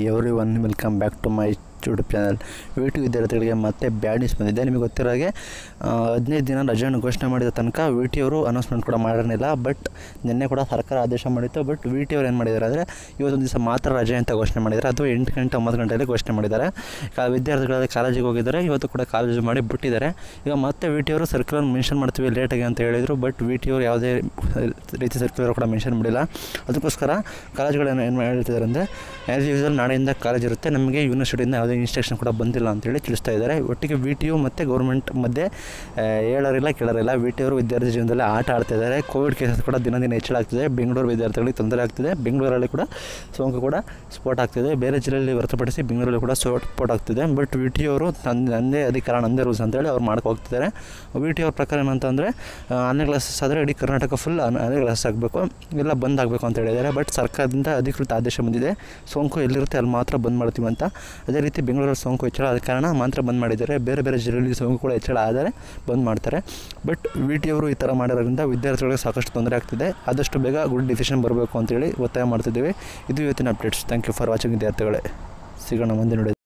every everyone welcome back to my YouTube channel V T ವಿದ್ಯಾರ್ಥಿಗಳಿಗೆ ಮತ್ತೆ bad news ಬಂದಿದೆ ನಿಮಗೆ ಗೊತ್ತಿರೋ ಹಾಗೆ ಆ, ಹದಿನೈದು ದಿನ ರಜೆಯನ್ನು ಘೋಷಣೆ ಮಾಡಿದ ತನಕ ವಿ ಟಿ ಅವರು ಅನೌನ್ಸ್ಮೆಂಟ್ ಕೂಡ ಮಾಡಿರಲಿಲ್ಲ ಬಟ್ ನಿನ್ನೆ ಕೂಡ ಸರ್ಕಾರ ಆದೇಶ ಮಾಡಿತ್ತು ಬಟ್ ವಿ ಟಿ ಅವ್ರು ಏನು ಮಾಡಿದ್ದಾರೆ ಅಂದರೆ ಇವತ್ತೊಂದು ದಿವಸ ಮಾತ್ರ ರಜೆ ಅಂತ ಘೋಷಣೆ ಮಾಡಿದ್ದಾರೆ ಅದು ಎಂಟು ಗಂಟೆ ಒಂಬತ್ತು ಗಂಟೆಯಲ್ಲಿ ಘೋಷಣೆ ಮಾಡಿದ್ದಾರೆ ಈಗ ವಿದ್ಯಾರ್ಥಿಗಳು ಕಾಲೇಜಿಗೆ ಹೋಗಿದ್ದಾರೆ ಇವತ್ತು ಕೂಡ ಕಾಲೇಜು ಮಾಡಿ ಬಿಟ್ಟಿದ್ದಾರೆ ಈಗ ಮತ್ತೆ ವಿ ಟಿ ಅವರು ಸರ್ಕ್ಯುಲರ್ ಮೆನ್ಷನ್ ಮಾಡ್ತೀವಿ ಲೇಟಾಗಿ ಅಂತ ಹೇಳಿದರು ಬಟ್ ವಿ ಟಿ ಅವರು ಯಾವುದೇ ರೀತಿ ಸರ್ಕ್ಯುಲರ್ ಕೂಡ ಮೆನ್ಷನ್ ಮಾಡಿಲ್ಲ ಅದಕ್ಕೋಸ್ಕರ ಕಾಲೇಜುಗಳು ಏನು ಏನು ಹೇಳ್ತಿದ್ದಾರೆ ಅಂದರೆ ಆ್ಯಸ್ ಯೂಸಲ್ ನಾಳೆಯಿಂದ ಕಾಲೇಜ್ ಇರುತ್ತೆ ನಮಗೆ ಯೂನಿವರ್ಸಿಟಿಯಿಂದ ಯಾವುದೇ ಇನ್ಸ್ಟ್ರಕ್ಷನ್ ಕೂಡ ಬಂದಿಲ್ಲ ಅಂತೇಳಿ ತಿಳಿಸ್ತಾ ಇದ್ದಾರೆ ಒಟ್ಟಿಗೆ ವಿ ಟಿ ಯು ಮತ್ತು ಗೌರ್ಮೆಂಟ್ ಮಧ್ಯೆ ಆ, ಹೇಳೋರಿಲ್ಲ ಕೇಳೋರಿಲ್ಲ ವಿ ಟಿ ಅವರು ವಿದ್ಯಾರ್ಥಿ ಜೀವನದಲ್ಲಿ ಆಟ ಆಡ್ತಾ ಇದ್ದಾರೆ ಕೋವಿಡ್ ಕೇಸಸ್ ಕೂಡ ದಿನ ದಿನ ಹೆಚ್ಚಳ ಆಗ್ತಿದೆ ಬೆಂಗಳೂರು ವಿದ್ಯಾರ್ಥಿಗಳಿಗೆ ತೊಂದರೆ ಆಗ್ತಿದೆ ಬೆಂಗಳೂರಲ್ಲಿ ಕೂಡ ಸೋಂಕು ಕೂಡ ಸ್ಫೋಟ ಆಗ್ತಿದೆ ಬೇರೆ ಜಿಲ್ಲೆಯಲ್ಲಿ ಹೊರತುಪಡಿಸಿ ಬೆಂಗಳೂರಲ್ಲಿ ಕೂಡ ಸ್ಫೋಟ ಆಗ್ತಿದೆ ಬಟ್ ವಿ ಟಿ ಅವರು ನನ್ನ ನಂದೇ ಅಧಿಕಾರ ನಂದೇ ರೂಲ್ಸ್ ಅಂತೇಳಿ ಅವ್ರು ಮಾಡ್ಕೊ ಹೋಗ್ತಿದ್ದಾರೆ ವಿ ಟಿ ಅವ್ರ ಪ್ರಕಾರ ಏನಂತಂದರೆ ಆನ್ಲೈನ್ ಕ್ಲಾಸಸ್ ಆದರೆ ಇಡೀ ಕರ್ನಾಟಕ ಫುಲ್ ಆನ್ಲೈನ್ ಕ್ಲಾಸ್ ಆಗಬೇಕು ಎಲ್ಲ ಬಂದ್ ಆಗಬೇಕು ಅಂತ ಹೇಳಿದ್ದಾರೆ ಬಟ್ ಸರ್ಕಾರದಿಂದ ಅಧಿಕೃತ ಆದೇಶ ಬಂದಿದೆ ಸೋಂಕು ಎಲ್ಲಿರುತ್ತೆ ಅಲ್ಲಿ ಮಾತ್ರ ಬಂದ್ ಮಾಡ್ತೀವಿ ಅಂತ ಅದೇ ರೀತಿ ಬೆಂಗಳೂರಲ್ಲಿ ಸೋಂಕು ಹೆಚ್ಚಳ ಆದ ಕಾರಣ ಮಾತ್ರ ಬಂದ್ ಮಾಡಿದ್ದಾರೆ ಬೇರೆ ಬೇರೆ ಜಿಲ್ಲೆಯಲ್ಲಿ ಸೋಂಕು ಕೂಡ ಹೆಚ್ಚಳ ಆದರೆ ಬಂದ್ ಮಾಡ್ತಾರೆ ಬಟ್ ವಿ ಟಿ ಅವರು ಈ ಥರ ಮಾಡಿರೋದ್ರಿಂದ ವಿದ್ಯಾರ್ಥಿಗಳಿಗೆ ಸಾಕಷ್ಟು ತೊಂದರೆ ಆಗ್ತಿದೆ ಆದಷ್ಟು ಬೇಗ ಗುಡ್ ಡಿಸಿಷನ್ ಬರಬೇಕು ಅಂತೇಳಿ ಒತ್ತಾಯ ಮಾಡ್ತಿದ್ದೀವಿ ಇದು ಇವತ್ತಿನ updates thank you for watching ವಿದ್ಯಾರ್ಥಿಗಳೇ ಸಿಗೋಣ ಮುಂದಿನ video